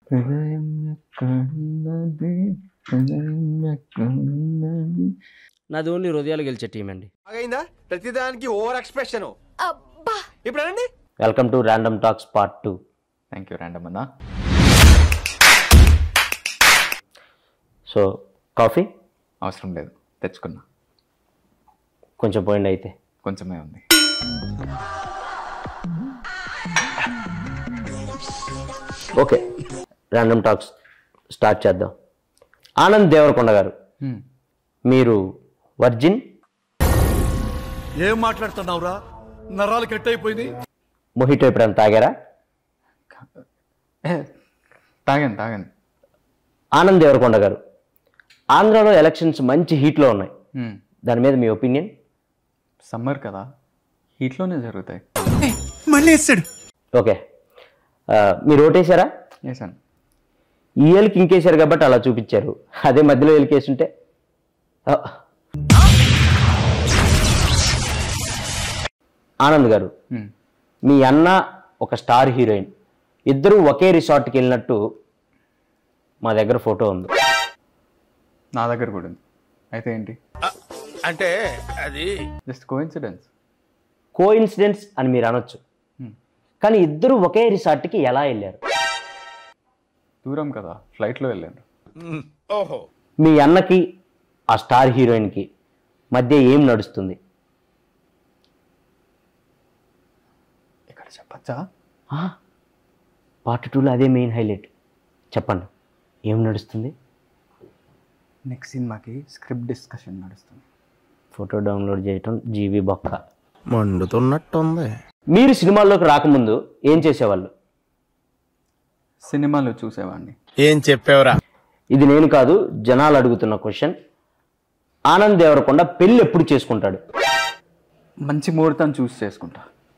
హృదయం ఎక్కడున్నది హృదయం ఎక్కడున్నది నాది ఓన్లీ హృదయాలు గెలిచే టీం అండి అయిందా ప్రతిదానికి ఓవర్ ఎక్స్ప్రెషన్ అబ్బా ఇప్పుడు అనండి welcome to random talks part two thank you random అన్న సో కాఫీ అవసరం లేదు తెచ్చుకున్నా కొంచెం పోయింది అయితే కొంచెమే ఉంది ఓకే ర్యాండమ్ టాక్స్ స్టార్ట్ చేద్దాం ఆనంద్ దేవరకొండ గారు Hmm. మీరు వర్జిన్ ఏం మాట్లాడుతున్నావురా నరాలు కట్ అయిపోయింది మొహిటో ఎప్పుడైనా తాగారా ఏ, తాగాను తాగాను ఆనంద్ దేవరకొండ గారు ఆంధ్రాలో ఎలక్షన్స్ మంచి హీట్లో ఉన్నాయి Hmm. దాని మీద మీ ఒపీనియన్ సమ్మర్ కదా హీట్లోనే జరుగుతాయి ఓకే ఆ, మీరు ఓటేశారా వేసాను ఈ ఏళ్ళకి ఇంకేశారు కాబట్టి అలా చూపించారు అదే మధ్యలో ఏలికేసుంటే ఆ. ఆనంద్ గారు Hmm. మీ అన్న ఒక స్టార్ హీరోయిన్ ఇద్దరు ఒకే రిసార్ట్కి వెళ్ళినట్టు మా దగ్గర ఫోటో ఉంది నా దగ్గర కూడా ఉంది అయితే ఏంటి అంటే అది just coincidence coincidences అని మీరు అనొచ్చు కానీ ఇద్దరు ఒకే రిసార్ట్కి ఎలా వెళ్ళారు దూరం కదా ఫ్లైట్లో వెళ్ళాను ఓహో మీ అన్నకి ఆ స్టార్ హీరోయిన్కి మధ్య ఏం నడుస్తుంది ఇక్కడ చెప్పచ్చా పార్ట్ టూలో అదే మెయిన్ హైలైట్ చెప్పండి ఏం నడుస్తుంది నెక్స్ట్ సినిమాకి స్క్రిప్ట్ డిస్కషన్ నడుస్తుంది ఫోటో డౌన్లోడ్ చేయటం జీవి బొక్క మండుతున్నట్టుంది మీరు సినిమాల్లోకి రాకముందు ఏం చేసేవాళ్ళు సినిమాలో చూసేవాడిని ఏం చెప్పావురా ఇది నేను కాదు జనాలు అడుగుతున్న క్వశ్చన్ ఆనంద్ దేవరకొండ పెళ్ళి ఎప్పుడు చేసుకుంటాడు మంచి ముహూర్తం చూస్ చేసుకుంటా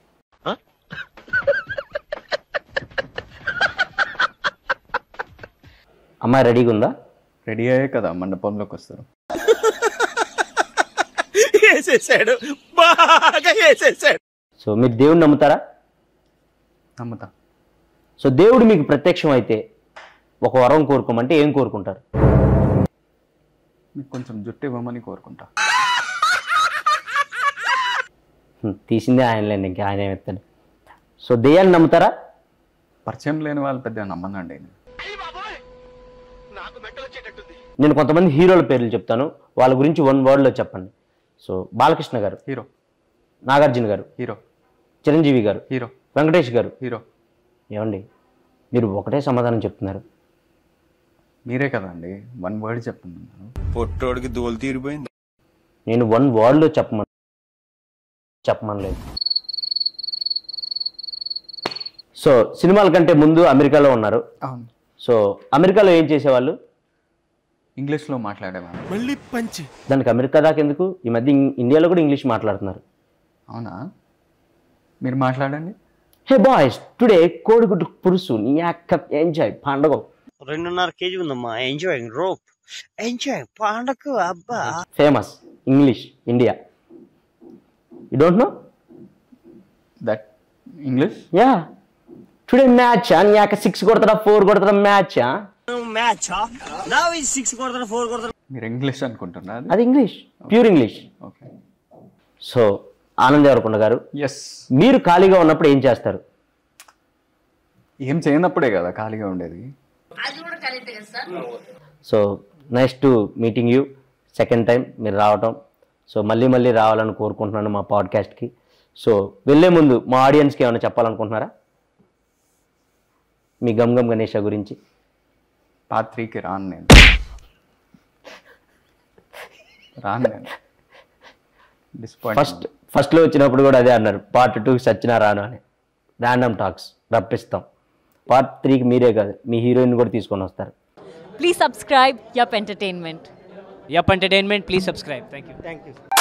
అమ్మాయి రెడీగా ఉందా రెడీ అయ్యే కదా మండపంలోకి వస్తారు వేసేసాడు బాగా వేసేసాడు సో మీరు దేవుడిని నమ్ముతారా నమ్ముతా సో దేవుడు మీకు ప్రత్యక్షం అయితే ఒక వరం కోరుకోమంటే ఏం కోరుకుంటారు మీకు కొంచెం జుట్టు ఇవ్వమని కోరుకుంటా హ్మ్, తీసిందే ఆయనలేండి ఇంకా ఆయన ఏమెత్తాడు సో దెయ్యాన్ని నమ్ముతారా పరిచయం లేని వాళ్ళు పెద్ద నమ్మనండి నేను. నేను కొంతమంది హీరోల పేర్లు చెప్తాను వాళ్ళ గురించి వన్ వర్డ్లో చెప్పండి సో బాలకృష్ణ గారు హీరో నాగార్జున గారు హీరో చిరంజీవి గారు హీరో వెంకటేష్ గారు హీరో ఏమండి మీరు ఒకటే సమాధానం చెప్తున్నారు మీరే కదండి వన్ వర్డ్ చెప్తున్నాను పొట్టోడికి దోలు తీరిపోయింది నేను వన్ వర్డ్లో చెప్పమని చెప్పమనలేదు సో సినిమాల కంటే ముందు అమెరికాలో ఉన్నారు అవును సో అమెరికాలో ఏం చేసేవాళ్ళు ఇంగ్లీష్లో మాట్లాడేవాడిని మళ్ళీ పంచి దానికి అమెరికా దాకా ఎందుకు ఈ మధ్య ఇం- ఇండియాలో కూడా ఇంగ్లీష్ మాట్లాడుతున్నారు అవునా మీరు మాట్లాడండి హే బాయ్స్ టుడే కోడిగుడ్డు పురుసు నీ అక్క ఎంజాయ్ పండగ రెండున్నర కేజీ ఉందమ్మా ఎంజాయింగ్ రోప్ ఎంజాయ్ పండకు అబ్బా famous English India you don't know that English yeah today match నీ అక్క సిక్స్ కొడతారా ఫోర్ కొడతారా మ్యాచ్ మ్యాచ్ నా సిక్స్ కొడతాడు ఫోర్ కొడతాడు మీరు ఇంగ్లీష్ అనుకుంటున్నా అది అది English pure English okay so Anand Deverakonda garu yes మీరు ఖాళీగా ఉన్నప్పుడు ఏం చేస్తారు ఏం చేయనప్పుడే కదా ఖాళీగా ఉండేది so nice to meeting you second time మీరు రావటం సో మళ్ళీ మళ్ళీ రావాలని కోరుకుంటున్నాను మా పాడ్కాస్ట్కి సో వెళ్ళే ముందు మా ఆడియన్స్కి ఏమైనా చెప్పాలనుకుంటున్నారా మీ గమ్ గమ్ గణేష గురించి పార్ట్ త్రీకి రాను నేను రాను నేను డిస్పాయింట్ ఫస్ట్ ఫస్ట్లో వచ్చినప్పుడు కూడా అదే అన్నారు పార్ట్ టూకి సచ్చినా రాను అని ర్యాండమ్ టాక్స్ రప్పిస్తాం పార్ట్ త్రీకి మీరే కాదు మీ హీరోయిన్ కూడా తీసుకొని వస్తారు Please subscribe Yup Entertainment. Yup Entertainment, please subscribe. Thank you. Thank you